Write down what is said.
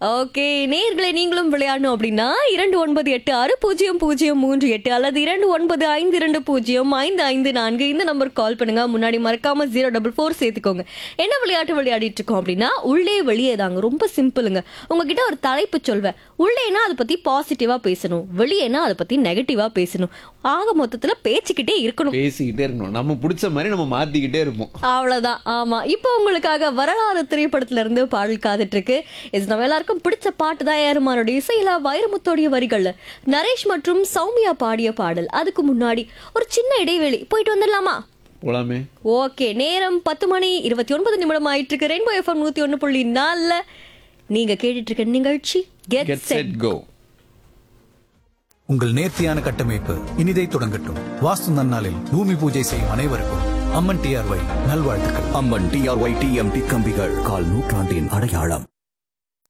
okay நேர்களை நீங்களும் விளையாடணும் அப்படின்னா இரண்டு ஒன்பது எட்டு ஆறு பூஜ்ஜியம் பூஜ்ஜியம் மூன்று எட்டு அல்லது இரண்டு ஒன்பது ஐந்து இரண்டு பூஜ்ஜியம் ஐந்து ஐந்து நான்கு இந்த நம்பருக்கு கால் பண்ணுங்க முன்னாடி மறக்காம ஜீரோ டபுள் ஃபோர் சேர்த்துக்கோங்க என்ன விளையாட்டு விளையாடிட்டு இருக்கோம் அப்படின்னா உள்ளே வெளியே தாங்க ரொம்ப சிம்பிளுங்க உங்ககிட்ட ஒரு தலைப்பு சொல்வேன் உள்ளேனா அதை பத்தி பாசிட்டிவா பேசணும் வெளியேனா அதை பத்தி நெகட்டிவா பேசணும் ஆக மொத்தத்துல பேச்சுக்கிட்டே இருக்கணும் பேசிக்கிட்டே இருக்கணும் நம்ம பிடிச்ச மாதிரி நம்ம மாத்திக்கிட்டே இருப்போம் அவ்வளவுதான் ஆமா இப்போ உங்களுக்காக வரலாறு திரைப்படத்துல இருந்து பாடல் காத்துட்டு இருக்கு இது நம்ம எல்லாருக்கும் பிடிச்ச பாட்டு தான் ஏறுமானுடைய இசையில வைரமுத்தோடைய வரிகள்ல நரேஷ் மற்றும் சௌமியா பாடிய பாடல் அதுக்கு முன்னாடி ஒரு சின்ன இடைவெளி போயிட்டு வந்துடலாமா போலாமே ஓகே நேரம் பத்து மணி இருபத்தி ஒன்பது நிமிடம் ஆயிட்டு இருக்கு ரெயின்போ எஃப்எம் நூத்தி ஒண்ணு புள்ளி நாலுல நீங்க கேட்டுட்டு இருக்க நிகழ்ச்சி get get set set go உங்கள் நேர்த்தியான கட்டமைப்பு இனிதை தொடங்கட்டும் வாஸ்து நன்னாளில் பூமி பூஜை செய்யும் அனைவருக்கும் அம்மன் டிஆர்ஒய் நல்வாழ்த்துக்கள் அம்மன் டிஆர்ஒய் டிஎம்டி கம்பிகள் கால் நூற்றாண்டின் அடையாளம்